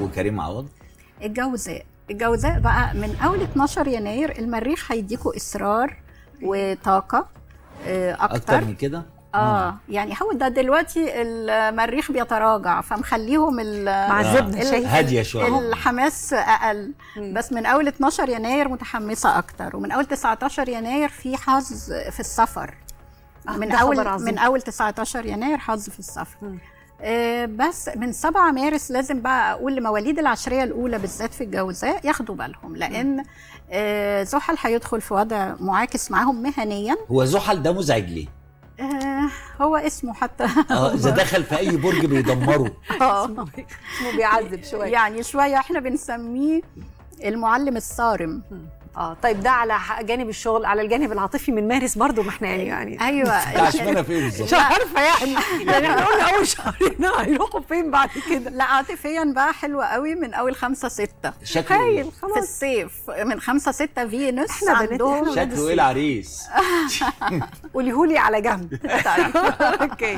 وكريم عوض الجوزاء الجوزاء بقى من اول 12 يناير المريخ هيديكوا اصرار وطاقه آه، اكتر اكتر من كده اه يعني هو ده دلوقتي المريخ بيتراجع فمخليهم ال- معذبنا ال- شايف هاديه شويه الحماس اقل مم. بس من اول 12 يناير متحمسه اكتر ومن اول 19 يناير في حظ في السفر آه، من ده خبر اول عظيم. من اول 19 يناير حظ في السفر مم. آه، بس من 7 مارس لازم بقى اقول لمواليد العشريه الاولى بالذات في الجوزاء ياخدوا بالهم لان آه، زحل هيدخل في وضع معاكس معاهم مهنيا هو زحل ده مزعج ليه؟ آه، هو اسمه حتى اه اذا دخل في اي برج بيدمره آه. اسمه بيعذب شويه يعني شويه احنا بنسميه المعلم الصارم اه طيب ده على ح- جانب الشغل على الجانب العاطفي من مارس برضو ما احنا يعني يعني ايوه ده اشمعنى في ايه بالظبط؟ مش عارفه يعني يعني احنا قلنا اول شهرين هيروحوا فين بعد كده لا عاطفيا بقى حلوة قوي من اول خمسة ستة شكله هايل ايه؟ في خلاص الصيف من خمسة ستة فينوس إحنا بنات- عندهم إحنا شكله ايه العريس؟ قوليهولي على جنب اوكي